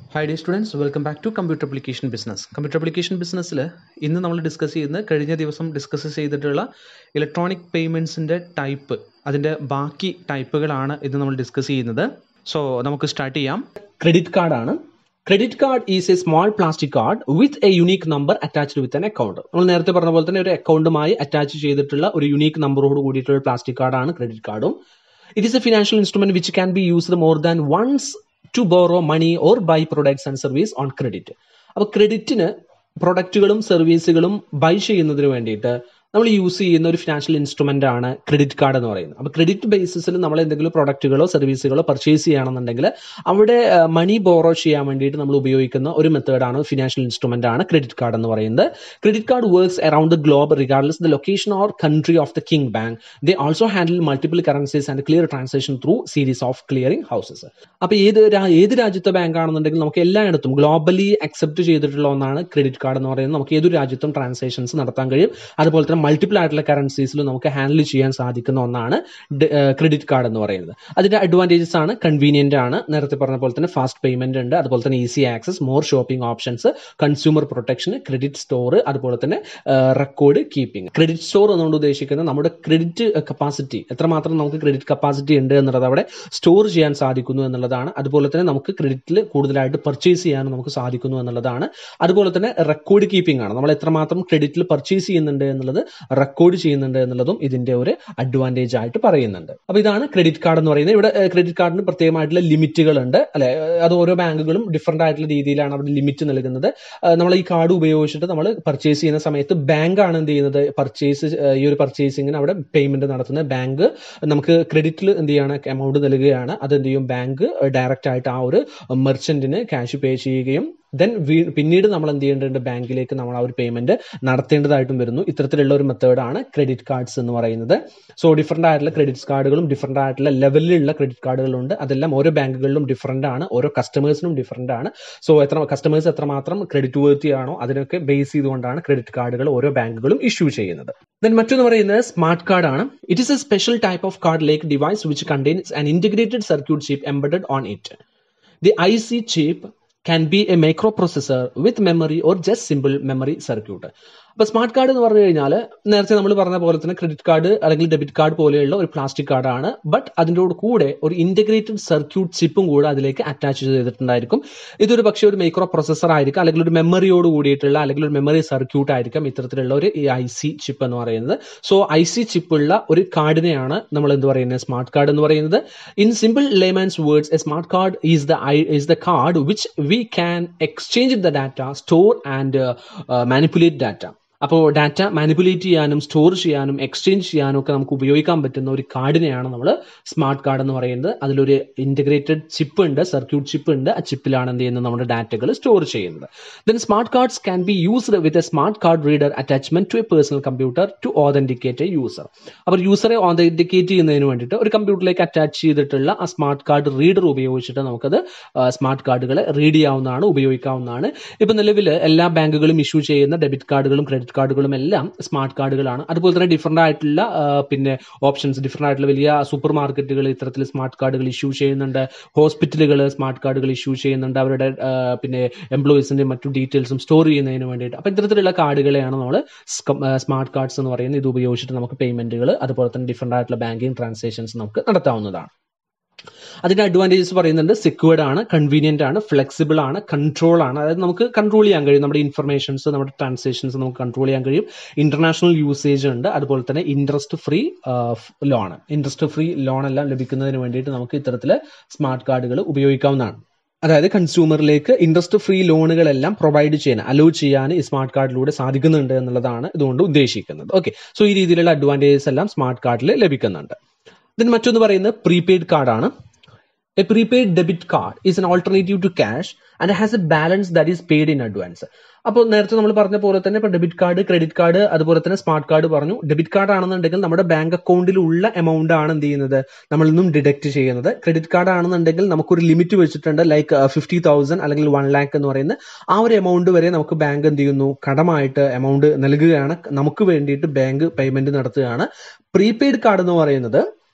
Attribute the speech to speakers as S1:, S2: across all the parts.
S1: High dear students welcome back to computer application business computer application ബിസിനസ്സിൽ ഇന്ന് നമ്മൾ discuss ചെയ്യുന്ന കഴിഞ്ഞ ദിവസം ഡിസ്കസ് ചെയ്തിട്ടുള്ള ഇലക്ട്രോണിക് പേയ്മെൻറ്റ്സിൻ്റെ ടൈപ്പ് അതിൻ്റെ ബാക്കി ടൈപ്പുകളാണ് ഇന്ന് നമ്മൾ ഡിസ്കസ് ചെയ്യുന്നത് സോ നമുക്ക് സ്റ്റാർട്ട് ചെയ്യാം ക്രെഡിറ്റ് കാർഡാണ് credit card is a small plastic card with a unique number attached with an account നമ്മൾ നേരത്തെ പറഞ്ഞ പോലെ തന്നെ ഒരു അക്കൗണ്ടുമായി അറ്റാച്ച് ചെയ്തിട്ടുള്ള ഒരു യുണീക്ക് നമ്പറോട് കൂടിയിട്ടുള്ള പ്ലാസ്റ്റിക് കാർഡാണ് ക്രെഡിറ്റ് കാർഡും it is a financial instrument which can be used more than once to borrow money or buy products and service on credit അപ്പോൾ ക്രെഡിറ്റിന് പ്രൊഡക്റ്റുകളും സർവീസുകളും ബൈ ചെയ്യുന്നതിന് വേണ്ടിയിട്ട് നമ്മൾ യൂസ് ചെയ്യുന്ന ഒരു ഫിനാൻഷ്യൽ ഇൻസ്ട്രുമെന്റ് ആണ് ക്രെഡിറ്റ് കാർഡ് എന്ന് പറയുന്നത് അപ്പോൾ ക്രെഡിറ്റ് ബേസിസിൽ നമ്മൾ എന്തെങ്കിലും പ്രൊഡക്റ്റുകളോ സർവീസുകളോ പർച്ചേസ് ചെയ്യുകയാണെന്നുണ്ടെങ്കിൽ അവിടെ മണി ബോറോ ചെയ്യാൻ വേണ്ടിയിട്ട് നമ്മൾ ഉപയോഗിക്കുന്ന ഒരു മെത്തേഡാണ് ഫിനാൻഷ്യൽ ഇൻസ്ട്രുമെന്റ് ആണ് ക്രെഡിറ്റ് കാർഡ് എന്ന് പറയുന്നത് credit card works around the globe regardless the location or country of the king bank they also handle multiple currencies and clear transaction through series of clearing houses അപ്പോൾ ഏത് രാ- ഏത് രാജ്യത്തെ bank ആണെന്നുണ്ടെങ്കിൽ നമുക്ക് എല്ലായിടത്തും ഗ്ലോബലി അക്സെപ്റ്റ് ചെയ്തിട്ടുള്ള ഒന്നാണ് ക്രെഡിറ്റ് കാർഡ് എന്ന് പറയുന്നത് നമുക്ക് ഏതൊരു രാജ്യത്തും ട്രാൻസാക്ഷൻസ് നടത്താൻ കഴിയും അതുപോലെ തന്നെ മൾട്ടിപ്പിൾ ആയിട്ടുള്ള കറൻസീസിൽ നമുക്ക് ഹാൻഡിൽ ചെയ്യാൻ സാധിക്കുന്ന ഒന്നാണ് ക്രെഡിറ്റ് കാർഡ് എന്ന് പറയുന്നത് അതിന്റെ അഡ്വാൻറ്റേജസ് ആണ് കൺവീനിയന്റ് ആണ് നേരത്തെ പറഞ്ഞ പോലെ തന്നെ ഫാസ്റ്റ് പേയ്മെന്റ് ഉണ്ട് അതുപോലെ തന്നെ easy access more shopping options consumer protection credit store അതുപോലെ തന്നെ റെക്കോർഡ് കീപ്പിംഗ് ക്രെഡിറ്റ് സ്റ്റോർ എന്നുകൊണ്ട് ഉദ്ദേശിക്കുന്നത് നമ്മുടെ ക്രെഡിറ്റ് കപ്പാസിറ്റി എത്രമാത്രം നമുക്ക് ക്രെഡിറ്റ് കപ്പാസിറ്റി ഉണ്ട് എന്നുള്ളത് അവിടെ സ്റ്റോർ ചെയ്യാൻ സാധിക്കുന്നു എന്നുള്ളതാണ് അതുപോലെ തന്നെ നമുക്ക് ക്രെഡിറ്റിൽ കൂടുതലായിട്ട് പർച്ചേസ് ചെയ്യാനും നമുക്ക് സാധിക്കുന്നു എന്നുള്ളതാണ് അതുപോലെ തന്നെ റെക്കോർഡ് കീപ്പിംഗ് ആണ് നമ്മൾ എത്രമാത്രം ക്രെഡിറ്റിൽ പർച്ചേസ് ചെയ്യുന്നുണ്ട് എന്നുള്ളത് റെക്കോർഡ് ചെയ്യുന്നുണ്ട് എന്നുള്ളതും ഇതിന്റെ ഒരു അഡ്വാൻറ്റേജ് ആയിട്ട് പറയുന്നുണ്ട് അപ്പോൾ ഇതാണ് ക്രെഡിറ്റ് കാർഡ് എന്ന് പറയുന്നത് ഇവിടെ ക്രെഡിറ്റ് കാർഡിന് പ്രത്യേകമായിട്ടുള്ള ലിമിറ്റുകൾ ഉണ്ട് അല്ലെ അത് ഓരോ ബാങ്കുകളും ഡിഫറെന്റ് ആയിട്ടുള്ള രീതിയിലാണ് അവർ ലിമിറ്റ് നൽകുന്നത് നമ്മൾ ഈ കാർഡ് ഉപയോഗിച്ചിട്ട് നമ്മൾ പർച്ചേസ് ചെയ്യുന്ന സമയത്ത് ബാങ്ക് ആണ് എന്ത് ചെയ്യുന്നത് പർച്ചേസ് ഈ ഒരു പർച്ചേസിങ്ങിന് അവിടെ പേയ്മെന്റ് നടത്തുന്നത് ബാങ്ക് നമുക്ക് ക്രെഡിറ്റിൽ എന്ത് ചെയ്യാണ് എമൗണ്ട് നൽകുകയാണ് അത് എന്ത് ചെയ്യും ബാങ്ക് ഡയറക്റ്റ് ആയിട്ട് ആ ഒരു മെർച്ചന്റിന് ക്യാഷ് പേ ചെയ്യുകയും ദെൻ പിന്നീട് നമ്മൾ എന്ത് ചെയ്യേണ്ടതുണ്ട് ബാങ്കിലേക്ക് നമ്മൾ ആ ഒരു പേയ്മെന്റ് നടത്തേണ്ടതായിട്ടും വരുന്നു ഇത്തരത്തിലുള്ള ഒരു മെത്തേഡാണ് ക്രെഡിറ്റ് കാർഡ്സ് എന്ന് പറയുന്നത് സോ ഡിഫറെന്റ് ആയിട്ടുള്ള ക്രെഡിറ്റ് കാർഡുകളും ഡിഫറെന്റ് ആയിട്ടുള്ള ലെവലിലുള്ള ക്രെഡിറ്റ് കാർഡുകളുണ്ട് അതെല്ലാം ഓരോ ബാങ്കുകളിലും ഡിഫറെന്റ് ആണ് ഓരോ കസ്റ്റമേഴ്സിനും ഡിഫറെന്റ് ആണ് സോ എത്ര കസ്റ്റമേഴ്സ് എത്രമാത്രം ക്രെഡിറ്റ് വേർത്തി ആണോ അതിനൊക്കെ ബേസ് ചെയ്തുകൊണ്ടാണ് ക്രെഡിറ്റ് കാർഡുകൾ ഓരോ ബാങ്കുകളും ഇഷ്യൂ ചെയ്യുന്നത് ദെൻ മറ്റൊന്ന് പറയുന്നത് സ്മാർട്ട് കാർഡ് ആണ് it is a special type of card like device which contains an integrated circuit chip embedded on it The IC chip can be a microprocessor with memory or just simple memory circuit. അപ്പോൾ smart card എന്ന് പറഞ്ഞു കഴിഞ്ഞാൽ നേരത്തെ നമ്മൾ പറഞ്ഞ പോലെ തന്നെ credit card അല്ലെങ്കിൽ ഡെബിറ്റ് കാർഡ് പോലെയുള്ള ഒരു പ്ലാസ്റ്റിക് കാർഡാണ് ബട്ട് അതിൻ്റെ കൂടെ ഒരു ഇന്റഗ്രേറ്റഡ് സർക്യൂട്ട് ചിപ്പും കൂടെ അതിലേക്ക് അറ്റാച്ച് ചെയ്തിട്ടുണ്ടായിരിക്കും ഇതൊരു പക്ഷേ ഒരു മൈക്രോ പ്രൊസസർ ആയിരിക്കും അല്ലെങ്കിൽ ഒരു മെമ്മറിയോട് കൂടിയിട്ടുള്ള അല്ലെങ്കിൽ ഒരു മെമ്മറി സർക്യൂട്ട് ആയിരിക്കും ഇത്തരത്തിലുള്ള ഒരു ഐ സി ചിപ്പ് എന്ന് പറയുന്നത് സോ ഐ സി ചിപ്പുള്ള ഒരു കാർഡിനെയാണ് നമ്മൾ എന്ത് പറയുന്നത് സ്മാർട്ട് കാർഡ് എന്ന് പറയുന്നത് in simple layman's words a smart card is the is the card which we can exchange the data store and manipulate data അപ്പോൾ ഡാറ്റ മാനിപ്പുലേറ്റ് ചെയ്യാനും സ്റ്റോർ ചെയ്യാനും എക്സ്ചേഞ്ച് ചെയ്യാനും ഒക്കെ നമുക്ക് ഉപയോഗിക്കാൻ പറ്റുന്ന ഒരു കാർഡിനെയാണ് നമ്മൾ സ്മാർട്ട് കാർഡ് എന്ന് പറയുന്നത് അതിലൊരു ഇന്റഗ്രേറ്റഡ് ചിപ്പ് ഉണ്ട് സർക്യൂട്ട് ചിപ്പ് ഉണ്ട് ആ ചിപ്പിലാണ് എന്ത് ചെയ്യുന്നത് നമ്മുടെ ഡാറ്റകൾ സ്റ്റോർ ചെയ്യുന്നത് then smart cards can be used with a smart card reader attachment to a personal computer to authenticate a user അപ്പോൾ യൂസറെ ഓതന്റിക്കേറ്റ് ചെയ്യുന്നതിന് വേണ്ടിയിട്ട് ഒരു കമ്പ്യൂട്ടറിലേക്ക് അറ്റാച്ച് ചെയ്തിട്ടുള്ള ആ സ്മാർട്ട് കാർഡ് റീഡർ ഉപയോഗിച്ചിട്ട് നമുക്കത് സ്മാർട്ട് കാർഡുകളെ റീഡ് ചെയ്യാവുന്നതാണ് ഉപയോഗിക്കാവുന്നതാണ് ഇപ്പൊ നിലവിൽ എല്ലാ ബാങ്കുകളും ഇഷ്യൂ ചെയ്യുന്ന ഡെബിറ്റ് കാർഡുകളും ക്രെഡിറ്റ് കാർഡുകളും എല്ലാം സ്മാർട്ട് കാർഡുകളാണ് അതുപോലെ തന്നെ ഡിഫറെന്റ് ആയിട്ടുള്ള ആ, പിന്നെ ഓപ്ഷൻസ് ഡിഫറെന്റ് ആയിട്ടുള്ള വലിയ സൂപ്പർ മാർക്കറ്റുകൾ ഇത്തരത്തിൽ സ്മാർട്ട് കാർഡുകൾ ഇഷ്യൂ ചെയ്യുന്നുണ്ട് ഹോസ്പിറ്റലുകൾ സ്മാർട്ട് കാർഡുകൾ ഇഷ്യൂ ചെയ്യുന്നുണ്ട് അവരുടെ ആ, പിന്നെ എംപ്ലോയീസിന്റെ മറ്റു ഡീറ്റെയിൽസും സ്റ്റോർ ചെയ്യുന്നതിന് വേണ്ടിയിട്ട് അപ്പൊ ഇത്തരത്തിലുള്ള കാർഡുകളെയാണ് നമ്മൾ സ്മാർട്ട് കാർഡ്സ് എന്ന് പറയുന്നത് ഇത് ഉപയോഗിച്ചിട്ട് നമുക്ക് പേയ്മെന്റുകൾ അതുപോലെ തന്നെ ഡിഫറെന്റ് ആയിട്ടുള്ള ബാങ്കിങ് ട്രാൻസാക്ഷൻസ് നമുക്ക് നടത്താവുന്നതാണ് അതിന്റെ അഡ്വാൻറ്റേജസ് പറയുന്നുണ്ട് സെക്യൂർഡ് ആണ് കൺവീനിയന്റ് ആണ് ഫ്ലെക്സിബിൾ ആണ് കൺട്രോൾ ആണ് അതായത് നമുക്ക് കൺട്രോൾ ചെയ്യാൻ കഴിയും നമ്മുടെ ഇൻഫർമേഷൻസ് നമ്മുടെ ട്രാൻസാക്ഷൻസ് നമുക്ക് കൺട്രോൾ ചെയ്യാൻ കഴിയും ഇന്റർനാഷണൽ യൂസേജ് ഉണ്ട് അതുപോലെ തന്നെ interest free loan interest free loan എല്ലാം ലഭിക്കുന്നതിന് വേണ്ടിയിട്ട് നമുക്ക് ഇത്തരത്തില് സ്മാർട്ട് കാർഡുകൾ ഉപയോഗിക്കാവുന്നതാണ് അതായത് കൺസ്യൂമറിലേക്ക് ഇൻട്രസ്റ്റ് ഫ്രീ ലോണുകളെല്ലാം പ്രൊവൈഡ് ചെയ്യാൻ അലോ ചെയ്യാൻ ഈ സ്മാർട്ട് കാർഡിലൂടെ സാധിക്കുന്നുണ്ട് എന്നുള്ളതാണ് ഇതുകൊണ്ട് ഉദ്ദേശിക്കുന്നത് ഓക്കെ സോ ഈ രീതിയിലുള്ള അഡ്വാൻറ്റേജസ് എല്ലാം സ്മാർട്ട് കാർഡിൽ ലഭിക്കുന്നുണ്ട് ഇതിന് മറ്റൊന്ന് പറയുന്നത് പ്രീപെയ്ഡ് കാർഡാണ് a prepaid debit card is an alternative to cash and has a balance that is paid in advance അപ്പോൾ നേരത്തെ നമ്മൾ പറഞ്ഞ പോലെ തന്നെ ഇപ്പോൾ ഡെബിറ്റ് കാർഡ് ക്രെഡിറ്റ് കാർഡ് അതുപോലെ തന്നെ സ്മാർട്ട് കാർഡ് പറഞ്ഞു ഡെബിറ്റ് കാർഡ് ആണെന്നുണ്ടെങ്കിൽ നമ്മുടെ ബാങ്ക് അക്കൗണ്ടിലുള്ള എമൗണ്ട് ആണ് എന്ത് ചെയ്യുന്നത് നമ്മളിൽ നിന്നും ഡിഡക്ട് ചെയ്യുന്നത് ക്രെഡിറ്റ് കാർഡ് ആണെന്നുണ്ടെങ്കിൽ നമുക്കൊരു ലിമിറ്റ് വെച്ചിട്ടുണ്ട് ലൈക്ക് ഫിഫ്റ്റി തൗസൻഡ് അല്ലെങ്കിൽ വൺ ലാക്ക് എന്ന് പറയുന്ന ആ ഒരു എമൗണ്ട് വരെ നമുക്ക് ബാങ്ക് എന്ത് ചെയ്യുന്നു കടമായിട്ട് എമൗണ്ട് നൽകുകയാണ് നമുക്ക് വേണ്ടിയിട്ട് ബാങ്ക് പേയ്മെന്റ് നടത്തുകയാണ് പ്രീപെയ്ഡ് കാർഡ് എന്ന് പറയുന്നത്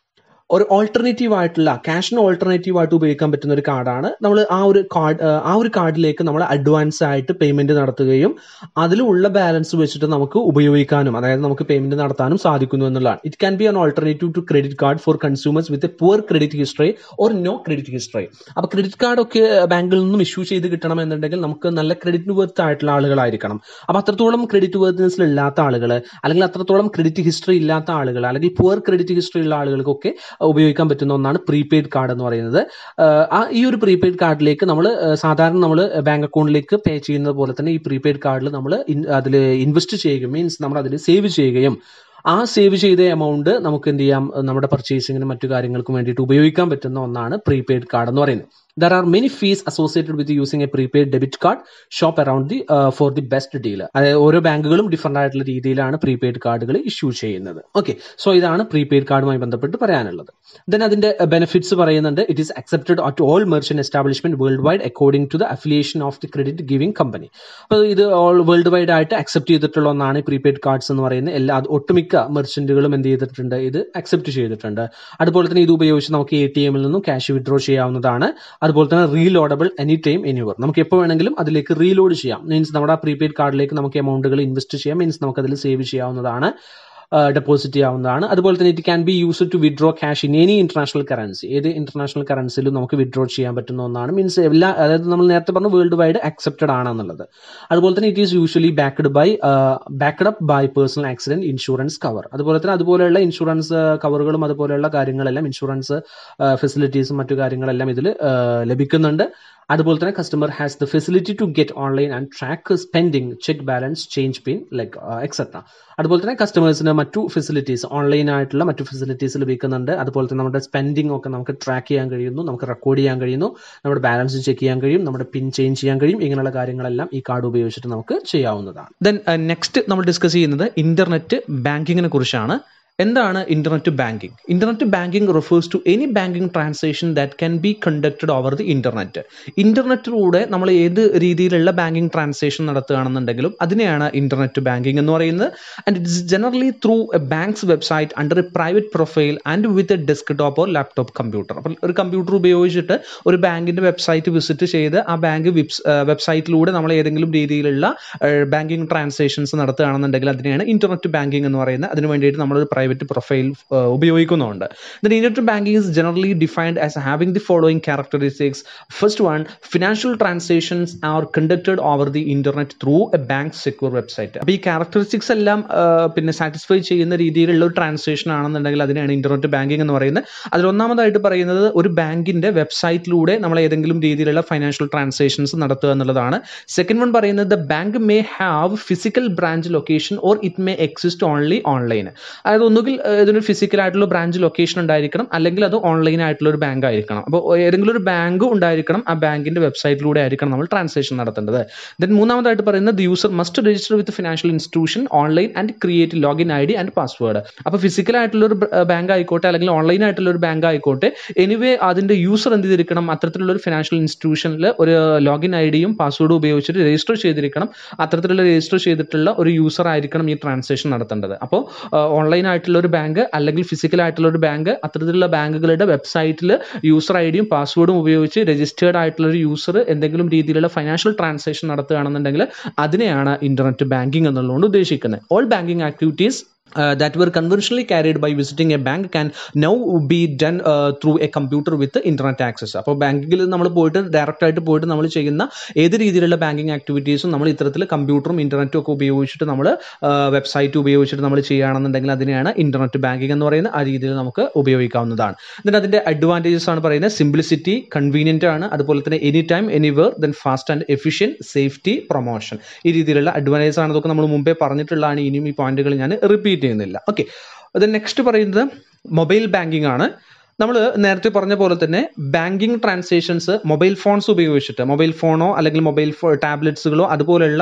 S1: ഒരു ഓൾട്ടർനേറ്റീവ് ആയിട്ടുള്ള ക്യാഷിന് ഓൾട്ടർനേറ്റീവ് ആയിട്ട് ഉപയോഗിക്കാൻ പറ്റുന്ന ഒരു കാർഡാണ് നമ്മൾ ആ ഒരു കാർഡ് ആ ഒരു കാർഡിലേക്ക് നമ്മൾ അഡ്വാൻസ് ആയിട്ട് പേയ്മെന്റ് നടത്തുകയും അതിലുള്ള ബാലൻസ് വെച്ചിട്ട് നമുക്ക് ഉപയോഗിക്കാനും അതായത് നമുക്ക് പേയ്മെന്റ് നടത്താനും സാധിക്കുന്നു എന്നുള്ളതാണ് it can be an alternative to credit card for consumers with poor credit history or no credit history അപ്പോൾ ക്രെഡിറ്റ് കാർഡ് ഒക്കെ ബാങ്കിൽ നിന്നും ഇഷ്യൂ ചെയ്ത് കിട്ടണം എന്നുണ്ടെങ്കിൽ നമുക്ക് നല്ല ക്രെഡിറ്റ് വർത്ത് ആയിട്ടുള്ള ആളുകളായിരിക്കണം അപ്പോൾ അത്രത്തോളം ക്രെഡിറ്റ് വർത്തിനെസ്സിൽ ഇല്ലാത്ത ആളുകൾ അല്ലെങ്കിൽ അത്രത്തോളം ക്രെഡിറ്റ് ഹിസ്റ്ററി ഇല്ലാത്ത ആളുകൾ അല്ലെങ്കിൽ പുവർ ക്രെഡിറ്റ് ഹിസ്റ്ററി ഉള്ള ആളുകൾക്കൊക്കെ ഉപയോഗിക്കാൻ പറ്റുന്ന ഒന്നാണ് പ്രീപെയ്ഡ് കാർഡ് എന്ന് പറയുന്നത് ആ ഈ ഒരു പ്രീപെയ്ഡ് കാർഡിലേക്ക് നമ്മൾ സാധാരണ നമ്മൾ ബാങ്ക് അക്കൗണ്ടിലേക്ക് പേ ചെയ്യുന്നത് പോലെ തന്നെ ഈ പ്രീപെയ്ഡ് കാർഡിൽ നമ്മൾ അതിൽ ഇൻവെസ്റ്റ് ചെയ്യുകയും മീൻസ് നമ്മൾ അതിൽ സേവ് ചെയ്യുകയും ആ സേവ് ചെയ്ത എമൗണ്ട് നമുക്ക് എന്ത് ചെയ്യാം നമ്മുടെ പർച്ചേസിങ്ങിനും മറ്റു കാര്യങ്ങൾക്കും വേണ്ടിയിട്ട് ഉപയോഗിക്കാൻ പറ്റുന്ന ഒന്നാണ് പ്രീപെയ്ഡ് കാർഡ് എന്ന് പറയുന്നത് there are many fees associated with using a prepaid debit card shop around the for the best deal അതായത് ഓരോ ബാങ്കുകളും ഡിഫറെന്റ് ആയിട്ടുള്ള രീതിയിലാണ് പ്രീപെയ്ഡ് കാർഡുകൾ ഇഷ്യൂ ചെയ്യുന്നത് ഓക്കെ സോ ഇതാണ് പ്രീപെയ്ഡ് കാർഡുമായി ബന്ധപ്പെട്ട് പറയാനുള്ളത് ദെൻ അതിന്റെ ബെനിഫിറ്റ്സ് പറയുന്നുണ്ട് it is accepted at all merchant establishment world wide according to the affiliation of the credit giving company അപ്പോൾ ഇത് ഓൾ വേൾഡ് വൈഡ് ആയിട്ട് അക്സെപ്റ്റ് ചെയ്തിട്ടുള്ള ഒന്നാണ് പ്രീപെയ്ഡ് കാർഡ്സ് എന്ന് പറയുന്നത് എല്ലാ ഒട്ടുമിക്ക മെർച്ചന്റുകളും എന്ത് ചെയ്തിട്ടുണ്ട് ഇത് അക്സെപ്റ്റ് ചെയ്തിട്ടുണ്ട് അതുപോലെ തന്നെ ഇത് ഉപയോഗിച്ച് നമുക്ക് എ ടി എമ്മിൽ നിന്നും ക്യാഷ് വിഡ്രോ ചെയ്യാവുന്നതാണ് അതുപോലെ തന്നെ റീലോഡബിൾ എനി ടൈം എനിവർ നമുക്ക് എപ്പോൾ വേണമെങ്കിലും അതിലേക്ക് റീലോഡ് ചെയ്യാം മീൻസ് നമ്മുടെ ആ പ്രീപെയ്ഡ് കാർഡിലേക്ക് നമുക്ക് എമൗണ്ടുകൾ ഇൻവെസ്റ്റ് ചെയ്യാം മീൻസ് നമുക്ക് അതിൽ സേവ് ചെയ്യാവുന്നതാണ് ഡെപ്പോസിറ്റ് ചെയ്യാവുന്നതാണ് അതുപോലെ തന്നെ it can be use to withdraw cash in any international currency ഏത് ഇന്റർനാഷണൽ കറൻസിയിലും നമുക്ക് വിഡ്രോ ചെയ്യാൻ പറ്റുന്ന ഒന്നാണ് മീൻസ് എല്ലാ അതായത് നമ്മൾ നേരത്തെ പറഞ്ഞ വേൾഡ് വൈഡ് അക്സെപ്റ്റഡ് ആണെന്നുള്ളത് അതുപോലെ തന്നെ it is usually backed by backed up by personal accident insurance cover അതുപോലെ തന്നെ അതുപോലെയുള്ള ഇൻഷുറൻസ് കവറുകളും അതുപോലെയുള്ള കാര്യങ്ങളെല്ലാം ഇൻഷുറൻസ് ഫെസിലിറ്റീസും മറ്റു കാര്യങ്ങളെല്ലാം ഇതിൽ ലഭിക്കുന്നുണ്ട് അതുപോലെ തന്നെ customer has the facility to get online and track spending check balance change pin like etcetera അതുപോലെ തന്നെ കസ്റ്റമേഴ്സിന് മറ്റു ഫെസിലിറ്റീസ് ഓൺലൈൻ ആയിട്ടുള്ള മറ്റു ഫെസിലിറ്റീസ് ലഭിക്കുന്നുണ്ട് അതുപോലെ തന്നെ നമ്മുടെ സ്പെൻഡിങ് ഒക്കെ നമുക്ക് ട്രാക്ക് ചെയ്യാൻ കഴിയുന്നു നമുക്ക് റെക്കോർഡ് ചെയ്യാൻ കഴിയുന്നു നമ്മുടെ ബാലൻസ് ചെക്ക് ചെയ്യാൻ കഴിയും നമ്മുടെ പിൻ ചേഞ്ച് ചെയ്യാൻ കഴിയും ഇങ്ങനെയുള്ള കാര്യങ്ങളെല്ലാം ഈ കാർഡ് ഉപയോഗിച്ചിട്ട് നമുക്ക് ചെയ്യാവുന്നതാണ് ദെൻ നെക്സ്റ്റ് നമ്മൾ ഡിസ്കസ് ചെയ്യുന്നത് ഇന്റർനെറ്റ് ബാങ്കിങ്ങിനെ കുറിച്ചാണ് എന്താണ് internet banking internet banking refers to any banking transaction that can be conducted over the internet ഇന്റർനെറ്റിലൂടെ നമ്മൾ ഏത് രീതിയിലുള്ള ബാങ്കിങ് ട്രാൻസാക്ഷൻ നടത്തുകയാണെന്നുണ്ടെങ്കിലും അതിനെയാണ് ഇന്റർനെറ്റ് ബാങ്കിങ് എന്ന് പറയുന്നത് and it's generally through a bank's website under a private profile and with a desktop or laptop computer അപ്പോൾ ഒരു computer ഉപയോഗിച്ചിട്ട് ഒരു ബാങ്കിന്റെ വെബ്സൈറ്റ് വിസിറ്റ് ചെയ്ത് ആ ബാങ്ക് വെബ്സൈറ്റിലൂടെ നമ്മൾ ഏതെങ്കിലും രീതിയിലുള്ള ബാങ്കിങ് ട്രാൻസാക്ഷൻസ് നടത്തുകയാണെന്നുണ്ടെങ്കിൽ അതിനെയാണ് ഇന്റർനെറ്റ് ബാങ്കിങ് എന്ന് പറയുന്നത് അതിന് വേണ്ടിയിട്ട് നമ്മളൊരു പ്രൈവറ്റ് പ്രൊഫൈൽ ഉപയോഗിക്കുന്നുണ്ട് the internet banking is generally defined as having the following characteristics first one financial transactions are conducted over the internet through a bank secure website അപ്പോൾ ഈ characteristics എല്ലാം പിന്നെ സാറ്റിസ്ഫൈ ചെയ്യുന്ന രീതിയിലുള്ള ഒരു ട്രാൻസാക്ഷൻ ആണെന്നുണ്ടെങ്കിൽ അതിനെയാണ് ഇന്റർനെറ്റ് ബാങ്കിങ് എന്ന് പറയുന്നത് അതിൽ ഒന്നാമതായിട്ട് പറയുന്നത് ഒരു ബാങ്കിന്റെ വെബ്സൈറ്റിലൂടെ നമ്മൾ ഏതെങ്കിലും രീതിയിലുള്ള ഫൈനാൻഷ്യൽ ട്രാൻസാക്ഷൻസ് നടത്തുക എന്നുള്ളതാണ് സെക്കൻഡ് വൺ പറയുന്നത് the bank may have physical branch location or it may exist only online അതായത് ഒന്നുകിൽ ഇതിനൊരു ഫിസിക്കൽ ആയിട്ടുള്ള ബ്രാഞ്ച് ലൊക്കേഷൻ ഉണ്ടായിരിക്കണം അല്ലെങ്കിൽ അത് ഓൺലൈൻ ആയിട്ടുള്ള ഒരു ബാങ്ക് ആയിരിക്കണം അപ്പോൾ ഏതെങ്കിലും ഒരു ബാങ്ക് ഉണ്ടായിരിക്കണം ആ ബാങ്കിന്റെ വെബ്സൈറ്റിലൂടെ ആയിരിക്കണം നമ്മൾ ട്രാൻസാക്ഷൻ നടത്തേണ്ടത് ദെൻ മൂന്നാമതായിട്ട് പറയുന്നത് user must register with financial institution online and create login I D and password അപ്പോൾ ഫിസിക്കൽ ആയിട്ടുള്ള ഒരു ബാങ്ക് ആയിക്കോട്ടെ അല്ലെങ്കിൽ ഓൺലൈൻ ആയിട്ടുള്ള ഒരു ബാങ്ക് ആയിക്കോട്ടെ എനിവേ അതിന്റെ യൂസർ എന്ത് ചെയ്തിരിക്കണം അത്തരത്തിലുള്ള ഒരു ഫിനാൻഷ്യൽ ഇൻസ്റ്റിറ്റ്യൂഷനിൽ ഒരു ലോഗിൻ ഐ ഡിയും പാസ്വേഡും ഉപയോഗിച്ചിട്ട് രജിസ്റ്റർ ചെയ്തിരിക്കണം അത്തരത്തിലുള്ള രജിസ്റ്റർ ചെയ്തിട്ടുള്ള ഒരു യൂസർ ആയിരിക്കണം ഈ ട്രാൻസാക്ഷൻ നടത്തേണ്ടത് അപ്പോൾ ഓൺലൈൻ ആയിട്ടുള്ള ഒരു ബാങ്ക് അല്ലെങ്കിൽ ഫിസിക്കൽ ആയിട്ടുള്ള ഒരു ബാങ്ക് അത്തരത്തിലുള്ള ബാങ്കുകളുടെ വെബ്സൈറ്റിൽ യൂസർ ഐ ഡിയും പാസ്വേഡും ഉപയോഗിച്ച് രജിസ്റ്റേർഡ് ആയിട്ടുള്ള ഒരു യൂസർ എന്തെങ്കിലും രീതിയിലുള്ള ഫൈനാൻഷ്യൽ ട്രാൻസാക്ഷൻ നടത്തുകയാണെന്നുണ്ടെങ്കിൽ അതിനെയാണ് ഇന്റർനെറ്റ് ബാങ്കിങ് എന്നുള്ളതുകൊണ്ട് ഉദ്ദേശിക്കുന്നത് all banking activities uh, that were conventionally carried by visiting a bank can now be done uh, through a computer with internet access അപ്പോൾ ബാങ്കിൽ നമ്മൾ പോയിട്ട് ഡയറക്റ്റ് ആയിട്ട് പോയിട്ട് നമ്മൾ ചെയ്യുന്ന ഏത് രീതിയിലുള്ള ബാങ്കിങ് ആക്ടിവിറ്റീസും നമ്മൾ ഇത്തരത്തിൽ കമ്പ്യൂട്ടറും ഇന്റർനെറ്റും ഒക്കെ ഉപയോഗിച്ചിട്ട് നമ്മൾ വെബ്സൈറ്റ് ഉപയോഗിച്ചിട്ട് നമ്മൾ ചെയ്യുകയാണെന്നുണ്ടെങ്കിൽ അതിനെയാണ് ഇന്റർനെറ്റ് ബാങ്കിങ് എന്ന് പറയുന്നത് ആ രീതിയിൽ നമുക്ക് ഉപയോഗിക്കാവുന്നതാണ് എന്നിട്ട് അതിന്റെ അഡ്വാൻറ്റേജസ് ആണ് പറയുന്നത് സിംപ്ലിസിറ്റി കൺവീനിയന്റ് ആണ് അതുപോലെ തന്നെ any time anywhere then fast and efficient safety promotion ഈ രീതിയിലുള്ള അഡ്വാൻറ്റേജസ് ആണ് ഇതൊക്കെ നമ്മൾ മുമ്പേ പറഞ്ഞിട്ടുള്ളതാണ് ഇനിയും ഈ പോയിന്റുകൾ ഞാൻ റിപ്പീറ്റ് ചെയ്യുന്നില്ല ഓക്കെ അത് നെക്സ്റ്റ് പറയുന്നത് മൊബൈൽ ബാങ്കിങ് ആണ് നമ്മൾ നേരത്തെ പറഞ്ഞ പോലെ തന്നെ ബാങ്കിങ് ട്രാൻസാക്ഷൻസ് മൊബൈൽ ഫോൺസ് ഉപയോഗിച്ചിട്ട് മൊബൈൽ ഫോണോ അല്ലെങ്കിൽ മൊബൈൽ ടാബ്ലറ്റ്സുകളോ അതുപോലെയുള്ള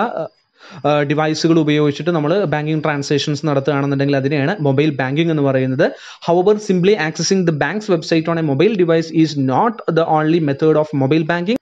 S1: ഡിവൈസുകൾ ഉപയോഗിച്ചിട്ട് നമ്മൾ ബാങ്കിങ് ട്രാൻസാക്ഷൻസ് നടത്തുകയാണെന്നുണ്ടെങ്കിൽ അതിനെയാണ് മൊബൈൽ ബാങ്കിങ് എന്ന് പറയുന്നത് however simply accessing the bank's website on a mobile device is not the only method of mobile banking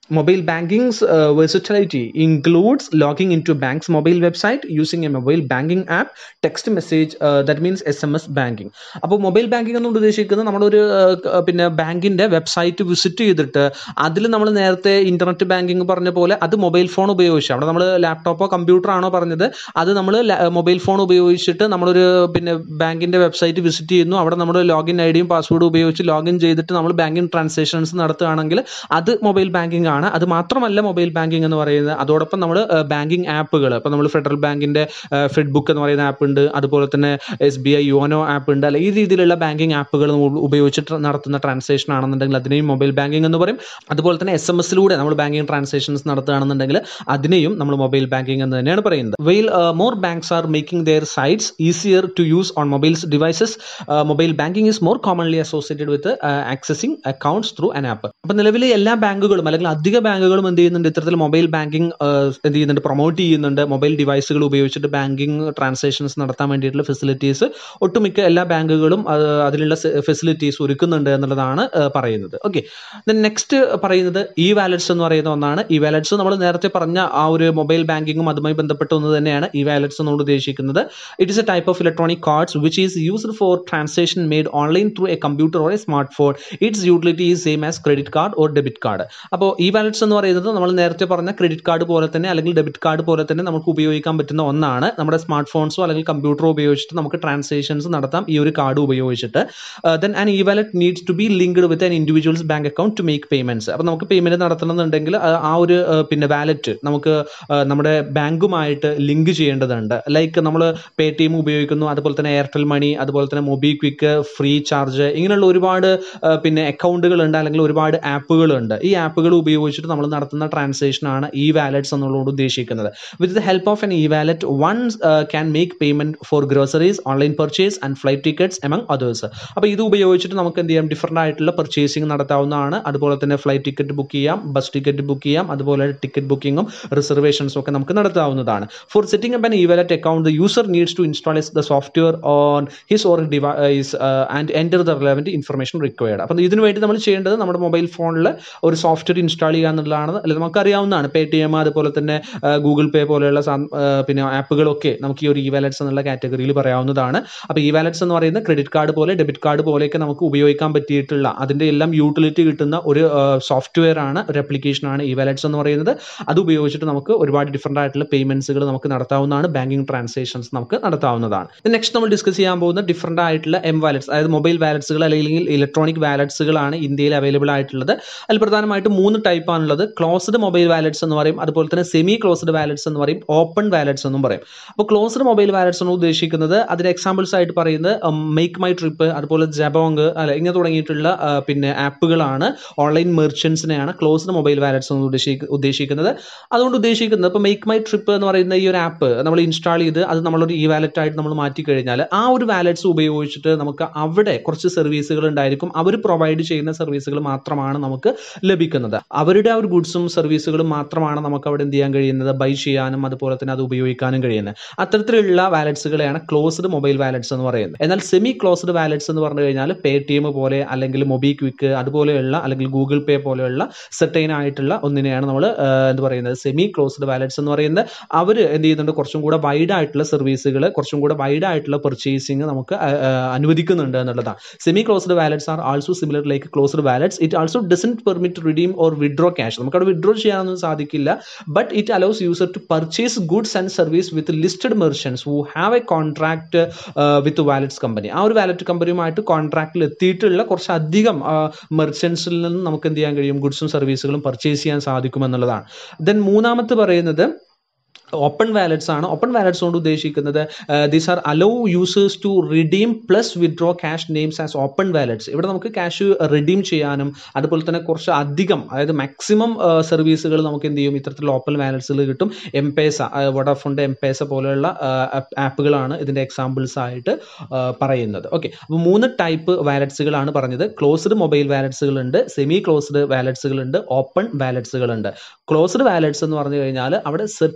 S1: Mobile banking's uh, versatility includes logging into bank's mobile website using a mobile banking app, text message, uh, that means SMS banking. അപ്പോൾ mobile banking എന്നുകൊണ്ട് ഉദ്ദേശിക്കുന്നത് നമ്മളൊരു uh, പിന്നെ ബാങ്കിൻ്റെ website visit ചെയ്തിട്ട് അതിൽ നമ്മൾ നേരത്തെ ഇൻ്റർനെറ്റ് ബാങ്കിങ് പറഞ്ഞ പോലെ അത് മൊബൈൽ ഫോൺ ഉപയോഗിച്ച് അവിടെ നമ്മൾ ലാപ്ടോപ്പോ കമ്പ്യൂട്ടർ ആണോ പറഞ്ഞത് അത് നമ്മൾ മൊബൈൽ ഫോൺ ഉപയോഗിച്ചിട്ട് നമ്മളൊരു പിന്നെ ബാങ്കിൻ്റെ വെബ്സൈറ്റ് വിസിറ്റ് ചെയ്യുന്നു അവിടെ നമ്മൾ ലോഗിൻ ഐ ഡിയും പാസ്വേഡും ഉപയോഗിച്ച് ലോഗിൻ ചെയ്തിട്ട് നമ്മൾ ബാങ്കിങ് ട്രാൻസാക്ഷൻസ് നടത്തുകയാണെങ്കിൽ അത് മൊബൈൽ ബാങ്കിങ് ആണ് അത് മാത്രമല്ല മൊബൈൽ ബാങ്കിങ് എന്ന് പറയുന്നത് അതോടൊപ്പം നമ്മൾ ബാങ്കിങ് ആപ്പുകൾ ഇപ്പോൾ നമ്മൾ ഫെഡറൽ ബാങ്കിൻ്റെ ഫെഡ് ബുക്ക് എന്ന് പറയുന്ന ആപ്പ് ഉണ്ട് അതുപോലെ തന്നെ S B I YONO app ഉണ്ട് അല്ല ഈ രീതിയിലുള്ള ബാങ്കിങ് ആപ്പുകൾ ഉപയോഗിച്ചിട്ട് നടത്തുന്ന ട്രാൻസാക്ഷൻ ആണെന്നുണ്ടെങ്കിൽ അതിനെയും മൊബൈൽ ബാങ്കിങ് എന്ന് പറയും അതുപോലെ തന്നെ എസ് എം എസിലൂടെ നമ്മൾ ബാങ്കിങ് ട്രാൻസാക്ഷൻസ് നടത്തുകയാണെന്നുണ്ടെങ്കിൽ അതിനെയും നമ്മൾ മൊബൈൽ ബാങ്കിങ് എന്ന് തന്നെയാണ് പറയുന്നത് while more banks are making their sites easier to use on mobiles devices mobile banking is more commonly associated with accessing accounts through an app അപ്പം നിലവിൽ എല്ലാ ബാങ്കുകളും അല്ലെങ്കിൽ അധിക ബാങ്കുകളും എന്ത് ചെയ്യുന്നുണ്ട് ഇത്തരത്തിൽ മൊബൈൽ ബാങ്കിങ് എന്ത് ചെയ്യുന്നുണ്ട് പ്രൊമോട്ട് ചെയ്യുന്നുണ്ട് മൊബൈൽ ഡിവൈസുകൾ ഉപയോഗിച്ചിട്ട് ബാങ്കിങ് ട്രാൻസാക്ഷൻസ് നടത്താൻ വേണ്ടിയിട്ടുള്ള ഫെസിലിറ്റീസ് ഒട്ടുമിക്ക എല്ലാ ബാങ്കുകളും അതിലുള്ള ഫെസിലിറ്റീസ് ഒരുക്കുന്നുണ്ട് എന്നുള്ളതാണ് പറയുന്നത് ഓക്കെ ദെൻ നെക്സ്റ്റ് പറയുന്നത് ഇ വാലറ്റ്സ് എന്ന് പറയുന്ന ഒന്നാണ് ഇ വാലറ്റ്സ് നമ്മൾ നേരത്തെ പറഞ്ഞ ആ ഒരു മൊബൈൽ ബാങ്കിങ്ങും അതുമായി ബന്ധപ്പെട്ട ഒന്ന് തന്നെയാണ് ഇ വാലറ്റ്സ് എന്നോട് ഉദ്ദേശിക്കുന്നത് it is a type of electronic cards which is used for transaction made online through a computer or a smart phone it's utility is same as credit card or debit card അപ്പോൾ e wallets എന്ന് പറയുന്നത് നമ്മൾ നേരത്തെ പറഞ്ഞ credit card പോലെ തന്നെ അല്ലെങ്കിൽ debit card പോലെ തന്നെ നമുക്ക് ഉപയോഗിക്കാൻ പറ്റുന്ന ഒന്നാണ് നമ്മുടെ സ്മാർട്ട് ഫോൺസോ അല്ലെങ്കിൽ കമ്പ്യൂട്ടറോ ഉപയോഗിച്ചിട്ട് നമുക്ക് ട്രാൻസാക്ഷൻസ് നടത്താം ഈ ഒരു കാർഡ് ഉപയോഗിച്ചിട്ട് then an e wallet needs to be linked with an individuals bank account to make payments അപ്പോൾ നമുക്ക് പേയ്മെന്റ് നടത്തണമെന്നുണ്ടെങ്കിൽ ആ ഒരു പിന്നെ വാലറ്റ് നമുക്ക് നമ്മുടെ ബാങ്കുമായിട്ട് ലിങ്ക് ചെയ്യേണ്ടതുണ്ട് ലൈക്ക് നമ്മൾ പേ ടി എം ഉപയോഗിക്കുന്നു അതുപോലെ തന്നെ എയർടെൽ മണി അതുപോലെ തന്നെ മൊബി ക്വിക്ക് ഫ്രീ ചാർജ് ഇങ്ങനെയുള്ള ഒരുപാട് പിന്നെ അക്കൗണ്ടുകൾ ഉണ്ട് അല്ലെങ്കിൽ ഒരുപാട് ആപ്പുകളുണ്ട് ഈ ആപ്പുകൾ ഉപയോഗിച്ചിട്ട് നമ്മൾ നടത്തുന്ന ട്രാൻസാക്ഷൻ ആണ് ഇ വാലറ്റ്സ് എന്നുള്ളത് ഉദ്ദേശിക്കുന്നത് with the help of an e wallet one can make payment for groceries online purchase and flight tickets among others അപ്പോൾ ഇത് ഉപയോഗിച്ചിട്ട് നമുക്ക് എന്ത് ചെയ്യാം ഡിഫറൻ്റ് ആയിട്ടുള്ള പർച്ചേസിംഗ് നടത്താവുന്നതാണ് അതുപോലെ തന്നെ ഫ്ലൈറ്റ് ടിക്കറ്റ് ബുക്ക് ചെയ്യാം ബസ് ടിക്കറ്റ് ബുക്ക് ചെയ്യാം അതുപോലെ ടിക്കറ്റ് ബുക്കിങ്ങും റിസർവേഷൻസും ഒക്കെ നമുക്ക് നടത്താവുന്നതാണ് for setting up an e wallet account the user needs to install the software on his or device and enter the relevant information required അപ്പം ഇതിനു വേണ്ടി നമ്മൾ ചെയ്യേണ്ടത് നമ്മുടെ മൊബൈൽ ഫോണിൽ ഒരു സോഫ്റ്റ്വെയർ ഇൻസ്റ്റാൾ ചെയ്യുക എന്നുള്ളതാണ് അല്ലെങ്കിൽ നമുക്കറിയാവുന്നതാണ് പേ ടി എം അതുപോലെ തന്നെ ഗൂഗിൾ പേ പോലെയുള്ള പിന്നെ ആപ്പുകളൊക്കെ നമുക്ക് ഈ ഒരു ഇ വാലറ്റ്സ് എന്നുള്ള കാറ്റഗറിയിൽ പറയാവുന്നതാണ് അപ്പോൾ ഇ വാലറ്റ്സ് എന്ന് പറയുന്നത് ക്രെഡിറ്റ് കാർഡ് പോലെ ഡെബിറ്റ് കാർഡ് പോലെയൊക്കെ നമുക്ക് ഉപയോഗിക്കാൻ പറ്റിയിട്ടുള്ള അതിൻ്റെ എല്ലാം യൂട്ടിലിറ്റി കിട്ടുന്ന ഒരു സോഫ്റ്റ്വെയർ ആണ് ഒരു ആപ്ലിക്കേഷൻ ആണ് ഇ വാലറ്റ്സ് എന്ന് പറയുന്നത് അത് ഉപയോഗിച്ചിട്ട് നമുക്ക് ഒരുപാട് ഡിഫറൻ്റ് ആയിട്ടുള്ള പേയ്മെന്റ്സുകൾ നമുക്ക് നടത്താവുന്നതാണ് ബാങ്കിങ് ട്രാൻസാക്ഷൻസ് നമുക്ക് നടത്താവുന്നതാണ് നെക്സ്റ്റ് നമ്മൾ ഡിസ്കസ് ചെയ്യാൻ പോകുന്ന ഡിഫറൻ്റ് ആയിട്ടുള്ള എം വാലറ്റ്സ് അതായത് മൊബൈൽ വാലറ്റ്സുകൾ അല്ലെങ്കിൽ ഇലക്ട്രോണിക് വാലറ്റ്സുകളാണ് ഇന്ത്യയിൽ അവൈലബിൾ ആയിട്ടുള്ളത് അതിൽ പ്രധാനമായിട്ട് മൂന്ന് ടൈപ്പ് ആണുള്ളത് ക്ലോസ്ഡ് മൊബൈൽ വാലറ്റ്സ് എന്ന് പറയും അതുപോലെ തന്നെ സെമി ക്ലോസ്ഡ് വാലറ്റ്സ് എന്ന് പറയും ഓപ്പൺ വാലറ്റ്സ് എന്നും പറയും അപ്പോൾ ക്ലോസ്ഡ് മൊബൈൽ വാലറ്റ്സ് എന്ന് ഉദ്ദേശിക്കുന്നത് അതിന് എക്സാമ്പിൾസ് ആയിട്ട് പറയുന്നത് മേക്ക് മൈ ട്രിപ്പ് അതുപോലെ ജബോങ് അല്ല ഇങ്ങനെ തുടങ്ങിയിട്ടുള്ള പിന്നെ ആപ്പുകളാണ് ഓൺലൈൻ മെർച്ചൻസിനെയാണ് ക്ലോസ്ഡ് മൊബൈൽ വാലറ്റ്സ് എന്ന് ഉദ്ദേശിക്ക ഉദ്ദേശിക്കുന്നത് അതുകൊണ്ട് ഉദ്ദേശിക്കുന്നത് ഇപ്പോൾ മേക്ക് മൈ ട്രിപ്പ് എന്ന് പറയുന്ന ഈ ഒരു ആപ്പ് നമ്മൾ ഇൻസ്റ്റാൾ ചെയ്ത് അത് നമ്മളൊരു ഇ വാലറ്റ് ആയിട്ട് നമ്മൾ മാറ്റി കഴിഞ്ഞാൽ ആ ഒരു വാലറ്റ്സ് ഉപയോഗിച്ചിട്ട് നമുക്ക് അവിടെ കുറച്ച് സർവീസുകൾ ഉണ്ടായിരിക്കും അവർ പ്രൊവൈഡ് ചെയ്യുന്ന സർവീസുകൾ മാത്രമാണ് നമുക്ക് ലഭിക്കുന്നത് അവരുടെ ആ ഒരു ഗുഡ്സും സർവീസുകളും മാത്രമാണ് നമുക്ക് അവിടെ എന്ത് ചെയ്യാൻ കഴിയുന്നത് ബൈ ചെയ്യാനും അതുപോലെ തന്നെ അത് ഉപയോഗിക്കാനും കഴിയുന്നത് അത്തരത്തിലുള്ള വാലറ്റ്സുകളെയാണ് ക്ലോസ്ഡ് മൊബൈൽ വാലറ്റ്സ് എന്ന് പറയുന്നത് എന്നാൽ സെമി ക്ലോസ്ഡ് വാലറ്റ്സ് എന്ന് പറഞ്ഞു കഴിഞ്ഞാൽ പേ ടി എം പോലെ അല്ലെങ്കിൽ മൊബി ക്വിക്ക് അതുപോലെയുള്ള അല്ലെങ്കിൽ ഗൂഗിൾ പേ പോലെയുള്ള സെർട്ടൈൻ ആയിട്ടുള്ള ഒന്നിനെയാണ് നമ്മൾ എന്ത് പറയുന്നത് സെമി ക്ലോസ്ഡ് വാലറ്റ്സ് എന്ന് പറയുന്നത് അവർ എന്ത് ചെയ്യുന്നുണ്ട് കുറച്ചും കൂടെ വൈഡ് ആയിട്ടുള്ള സർവീസുകൾ കുറച്ചും കൂടെ വൈഡ് ആയിട്ടുള്ള പർച്ചേസിങ് നമുക്ക് അനുവദിക്കുന്നുണ്ട് എന്നുള്ളതാണ് semi closed wallets are also similar like closed wallets it also doesn't permit redeem or withdraw cash നമുക്ക് അവിടെ വിഡ്രോ ചെയ്യാനൊന്നും സാധിക്കില്ല but it allows user to purchase goods and service with listed merchants who have a contract with wallets company ആ ഒരു wallet കമ്പനിയുമായിട്ട് കോൺട്രാക്റ്റിൽ എത്തിയിട്ടുള്ള കുറച്ചധികം മെർച്ചൻസിൽ നിന്ന് നമുക്ക് എന്ത് ചെയ്യാൻ കഴിയും ഗുഡ്സും സർവീസുകളും പർച്ചേസ് ചെയ്യാൻ സാധിക്കും എന്നുള്ളതാണ് ദെൻ മൂന്നാമത്തെ പറയുന്നത് ഓപ്പൺ വാലറ്റ്സ് ആണ് ഓപ്പൺ വാലറ്റ്സ് കൊണ്ട് ഉദ്ദേശിക്കുന്നത് these are allow users to redeem plus withdraw cash names as open wallets ഇവിടെ നമുക്ക് ക്യാഷ് റിഡീം ചെയ്യാനും അതുപോലെ തന്നെ കുറച്ച് അധികം അതായത് മാക്സിമം സർവീസുകൾ നമുക്ക് എന്ത് ചെയ്യും ഇത്തരത്തിലുള്ള ഓപ്പൺ വാലറ്റ്സുകൾ കിട്ടും എം പേസ വോഡാഫോണിൻ്റെ എം പേസ പോലെയുള്ള ആപ്പുകളാണ് ഇതിൻ്റെ എക്സാമ്പിൾസ് ആയിട്ട് പറയുന്നത് ഓക്കെ അപ്പോൾ മൂന്ന് ടൈപ്പ് വാലറ്റ്സുകളാണ് പറഞ്ഞത് ക്ലോസ്ഡ് മൊബൈൽ വാലറ്റ്സുകളുണ്ട് സെമി ക്ലോസ്ഡ് വാലറ്റ്സുകളുണ്ട് ഓപ്പൺ വാലറ്റ്സുകളുണ്ട് ക്ലോസ്ഡ് വാലറ്റ്സ് എന്ന് പറഞ്ഞു കഴിഞ്ഞാൽ അവിടെ സെർട്ടൈൻ ആയിട്ട്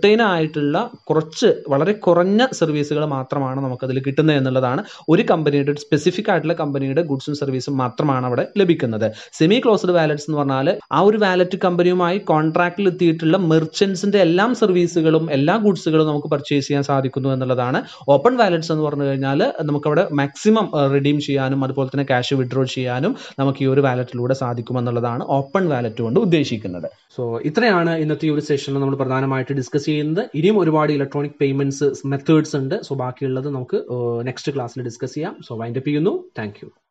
S1: ആയിട്ടുള്ള കുറച്ച് വളരെ കുറഞ്ഞ സർവീസുകൾ മാത്രമാണ് നമുക്കതിൽ കിട്ടുന്നത് എന്നുള്ളതാണ് ഒരു കമ്പനിയുടെ സ്പെസിഫിക് ആയിട്ടുള്ള കമ്പനിയുടെ ഗുഡ്സും സർവീസും മാത്രമാണ് അവിടെ ലഭിക്കുന്നത് സെമി ക്ലോസ്ഡ് വാലറ്റ്സ് എന്ന് പറഞ്ഞാൽ ആ ഒരു വാലറ്റ് കമ്പനിയുമായി കോൺട്രാക്റ്റിൽ എത്തിയിട്ടുള്ള മെർച്ചൻസിന്റെ എല്ലാം സർവീസുകളും എല്ലാ ഗുഡ്സുകളും നമുക്ക് പർച്ചേസ് ചെയ്യാൻ സാധിക്കുന്നു എന്നുള്ളതാണ് ഓപ്പൺ വാലറ്റ്സ് എന്ന് പറഞ്ഞു കഴിഞ്ഞാൽ നമുക്കവിടെ മാക്സിമം റിഡീം ചെയ്യാനും അതുപോലെ തന്നെ ക്യാഷ് വിഡ്രോ ചെയ്യാനും നമുക്ക് ഈ ഒരു വാലറ്റിലൂടെ സാധിക്കുമെന്നുള്ളതാണ് ഓപ്പൺ വാലറ്റ് കൊണ്ട് ഉദ്ദേശിക്കുന്നത് സോ ഇത്രയാണ് ഇന്നത്തെ ഈ ഒരു സെഷനിൽ നമ്മൾ പ്രധാനമായിട്ട് ഡിസ്കസ് ചെയ്യുന്നത് ഇനിയും ഒരുപാട് ഇലക്ട്രോണിക് പേയ്മെന്റ്സ് മെത്തേഡ്സ് ഉണ്ട് സോ ബാക്കിയുള്ളത് നമുക്ക് നെക്സ്റ്റ് ക്ലാസ്സിൽ ഡിസ്കസ് ചെയ്യാം സോ വൈൻഡപ്പ് ചെയ്യുന്നു താങ്ക്